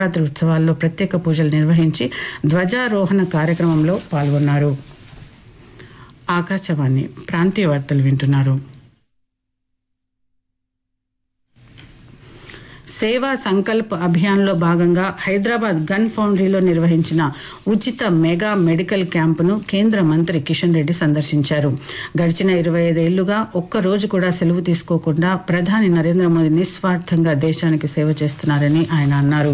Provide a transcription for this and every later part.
శివరాత్రి ఉత్సవాల్లో ప్రత్యేక పూజలు నిర్వహించి ధ్వజారోహణ కార్యక్రమంలో పాల్గొన్నారు ఆకాశవాణి ప్రాంతీయ వార్తలు వింటున్నారు సేవా సంకల్ప్ అభియాన్లో భాగంగా హైదరాబాద్ గన్ ఫౌండరీలో నిర్వహించిన ఉచిత మెగా మెడికల్ క్యాంపును కేంద్ర మంత్రి కిషన్ రెడ్డి సందర్శించారు గడిచిన ఇరవై ఐదేళ్లుగా ఒక్క రోజు కూడా సెలవు తీసుకోకుండా ప్రధాని నరేంద్ర మోదీ నిస్వార్థంగా దేశానికి సేవ చేస్తున్నారని ఆయన అన్నారు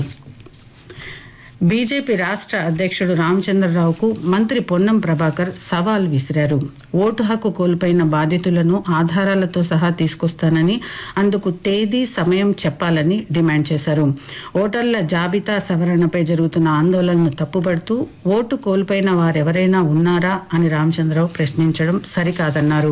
బీజేపీ రాష్ట్ర అధ్యక్షుడు రామచంద్రరావుకు మంత్రి పొన్నం ప్రభాకర్ సవాల్ విసిరారు ఓటు హక్కు కోల్పోయిన బాధితులను ఆధారాలతో సహా తీసుకొస్తానని అందుకు తేదీ సమయం చెప్పాలని డిమాండ్ చేశారు ఓటర్ల జాబితా సవరణపై జరుగుతున్న ఆందోళనను తప్పుపడుతూ ఓటు కోల్పోయిన వారెవరైనా ఉన్నారా అని రామచంద్రరావు ప్రశ్నించడం సరికాదన్నారు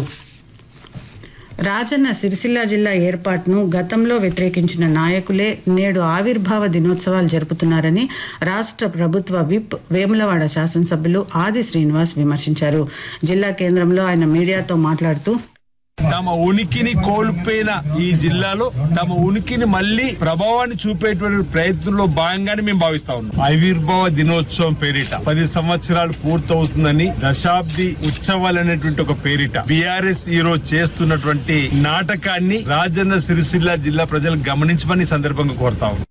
రాజన్న సిరిసిల్ల జిల్లా ఏర్పాటును గతంలో వ్యతిరేకించిన నాయకులే నేడు ఆవిర్భావ దినోత్సవాలు జరుపుతున్నారని రాష్ట్ర ప్రభుత్వ విప్ వేములవాడ శాసనసభ్యులు ఆది శ్రీనివాస్ విమర్శించారు జిల్లా కేంద్రంలో ఆయన మీడియాతో మాట్లాడుతూ తమ ఉనికిని కోల్పోయిన ఈ జిల్లాలో తమ ఉనికిని మళ్ళీ ప్రభావాన్ని చూపేటువంటి ప్రయత్నంలో భాగంగానే మేము భావిస్తా ఉన్నాం ఆవిర్భావ దినోత్సవం పేరిట పది సంవత్సరాలు పూర్తవుతుందని దశాబ్ది ఉత్సవాలు అనేటువంటి ఒక పేరిట బీఆర్ఎస్ ఈ రోజు చేస్తున్నటువంటి నాటకాన్ని రాజన్న సిరిసిల్ల జిల్లా ప్రజలు గమనించమని ఈ సందర్భంగా కోరుతా ఉన్నాం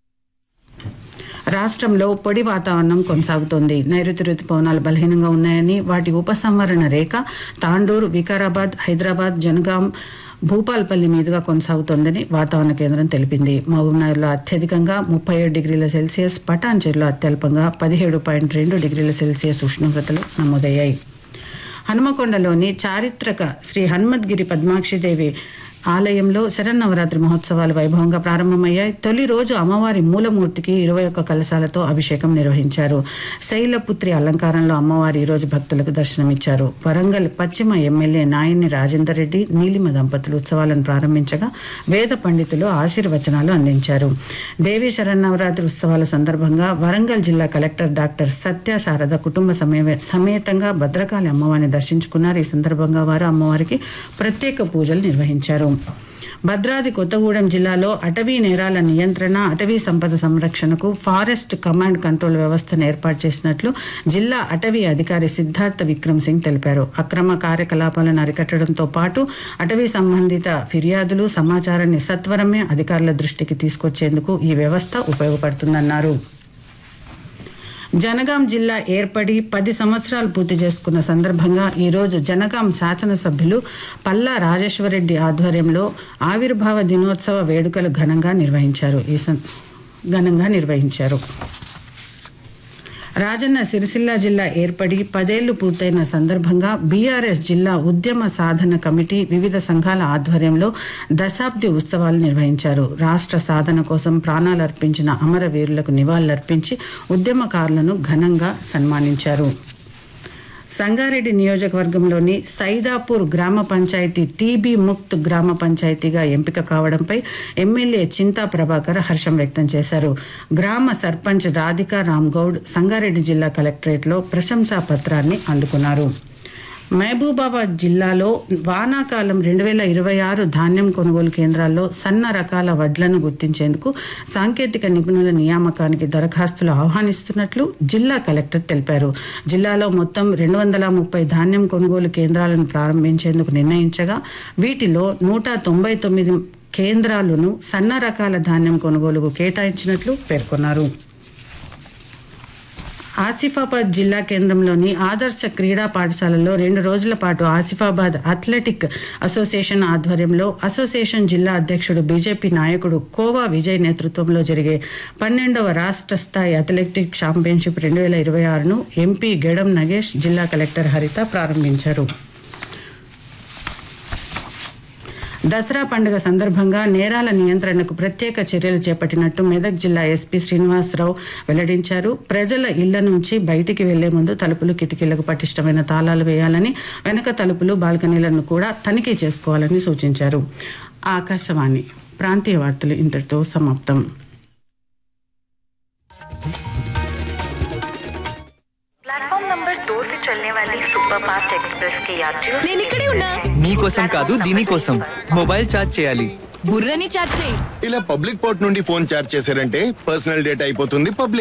రాష్ట్రంలో పొడి వాతావరణం కొనసాగుతోంది నైరుతి రుతుపవనాలు బలహీనంగా ఉన్నాయని వాటి ఉపసంహరణ రేఖ తాండూరు వికారాబాద్ హైదరాబాద్ జనగాం భూపాల్పల్లి మీదుగా కొనసాగుతోందని వాతావరణ కేంద్రం తెలిపింది మహబూబ్నగర్లో అత్యధికంగా ముప్పై ఏడు డిగ్రీల సెల్సియస్ పటాన్చెరులో అత్యల్పంగా పదిహేడు పాయింట్ రెండు డిగ్రీల సెల్సియస్ ఉష్ణోగ్రతలు నమోదయ్యాయి హనుమకొండలోని చారిత్రక శ్రీ హనుమద్గిరి పద్మాక్షిదేవి ఆలయంలో శరన్నవరాత్రి మహోత్సవాలు వైభవంగా ప్రారంభమయ్యాయి తొలి రోజు అమ్మవారి మూలమూర్తికి ఇరవై ఒక్క కలశాలతో అభిషేకం నిర్వహించారు శైలపుత్రి అలంకారంలో అమ్మవారి ఈ రోజు భక్తులకు దర్శనమిచ్చారు వరంగల్ పశ్చిమ ఎమ్మెల్యే నాయని రాజేందర్ రెడ్డి నీలిమ దంపతులు ఉత్సవాలను ప్రారంభించగా వేద పండితులు ఆశీర్వచనాలు అందించారు దేవీ శరన్నవరాత్రి ఉత్సవాల సందర్భంగా వరంగల్ జిల్లా కలెక్టర్ డాక్టర్ సత్య శారద కుటుంబ సమేవ సమేతంగా భద్రకాళి అమ్మవారిని దర్శించుకున్నారు ఈ సందర్భంగా వారు అమ్మవారికి ప్రత్యేక పూజలు నిర్వహించారు భద్రాద్రి కొత్తగూడెం జిల్లాలో అటవీ నేరాల నియంత్రణ అటవీ సంపద సంరక్షణకు ఫారెస్ట్ కమాండ్ కంట్రోల్ వ్యవస్థను ఏర్పాటు చేసినట్లు జిల్లా అటవీ అధికారి సిద్ధార్థ విక్రమ్ సింగ్ తెలిపారు అక్రమ కార్యకలాపాలను అరికట్టడంతో పాటు అటవీ సంబంధిత ఫిర్యాదులు సమాచారాన్ని సత్వరమే అధికారుల దృష్టికి తీసుకొచ్చేందుకు ఈ వ్యవస్థ ఉపయోగపడుతుందన్నారు జనగాం జిల్లా ఏర్పడి పది సంవత్సరాలు పూర్తి చేసుకున్న సందర్భంగా ఈరోజు జనగాం శాసనసభ్యులు పల్లా రాజేశ్వరరెడ్డి ఆధ్వర్యంలో ఆవిర్భావ దినోత్సవ వేడుకలు ఘనంగా నిర్వహించారు ఈ సం- ఘనంగా నిర్వహించారు రాజన్న సిరిసిల్ల జిల్లా ఏర్పడి పదేళ్లు పూర్తయిన సందర్భంగా బీఆర్ఎస్ జిల్లా ఉద్యమ సాధన కమిటీ వివిధ సంఘాల ఆధ్వర్యంలో దశాబ్ది ఉత్సవాలు నిర్వహించారు రాష్ట్ర సాధన కోసం ప్రాణాలు అర్పించిన అమరవీరులకు నివాళులర్పించి ఉద్యమకారులను ఘనంగా సన్మానించారు సంగారెడ్డి నియోజకవర్గంలోని సైదాపూర్ గ్రామ పంచాయతీ టీబీ ముక్త్ గ్రామ పంచాయతీగా ఎంపిక కావడంపై ఎమ్మెల్యే చింతా ప్రభాకర్ హర్షం వ్యక్తం చేశారు గ్రామ సర్పంచ్ రాధికా రామ్గౌడ్ సంగారెడ్డి జిల్లా కలెక్టరేట్లో ప్రశంసా పత్రాన్ని అందుకున్నారు మహబూబాబాద్ జిల్లాలో వానాకాలం రెండు వేల ఇరవై ఆరు ధాన్యం కొనుగోలు కేంద్రాల్లో సన్న రకాల వడ్లను గుర్తించేందుకు సాంకేతిక నిపుణుల నియామకానికి దరఖాస్తులు ఆహ్వానిస్తున్నట్లు జిల్లా కలెక్టర్ తెలిపారు జిల్లాలో మొత్తం రెండు వందల ముప్పై ధాన్యం కొనుగోలు కేంద్రాలను ప్రారంభించేందుకు నిర్ణయించగా వీటిలో నూట తొంభై తొమ్మిది కేంద్రాలను సన్న రకాల ధాన్యం కొనుగోలుకు కేటాయించినట్లు పేర్కొన్నారు ఆసిఫాబాద్ జిల్లా కేంద్రంలోని ఆదర్శ క్రీడా పాఠశాలలో రెండు రోజుల పాటు ఆసిఫాబాద్ అథ్లెటిక్ అసోసియేషన్ ఆధ్వర్యంలో అసోసియేషన్ జిల్లా అధ్యక్షుడు బీజేపీ నాయకుడు కోవా విజయ్ నేతృత్వంలో జరిగే పన్నెండవ రాష్ట్ర స్థాయి అథ్లెటిక్ ఛాంపియన్షిప్ రెండు వేల ఇరవై ఆరును ఎంపీ గెడం నగేష్ జిల్లా కలెక్టర్ హరిత ప్రారంభించారు దసరా పండుగ సందర్భంగా నేరాల నియంత్రణకు ప్రత్యేక చర్యలు చేపట్టినట్టు మెదక్ జిల్లా ఎస్పీ శ్రీనివాసరావు వెల్లడించారు ప్రజల ఇళ్ల నుంచి బయటికి వెళ్లే ముందు తలుపులు కిటికీలకు పటిష్టమైన తాళాలు వేయాలని వెనక తలుపులు బాల్కనీలను కూడా తనిఖీ చేసుకోవాలని సూచించారు ఆకాశవాణి ప్రాంతీయ వార్తలు ఇంతటితో సమాప్తం प्लेटफॉर्म नंबर दो से चलने वाली सुपरफास्ट एक्सप्रेस के यात्रियों నేను ఇక్కడే ఉన్నా మీకోసం కాదు దీనికోసం మొబైల్ ఛార్జ్ చేయాలి బుర్రని చాట్ చేయి ఇలా పబ్లిక్ పోర్ట్ నుండి ఫోన్ చార్జ్ చేశారంటే పర్సనల్ డేటా అయిపోతుంది పబ్లిక్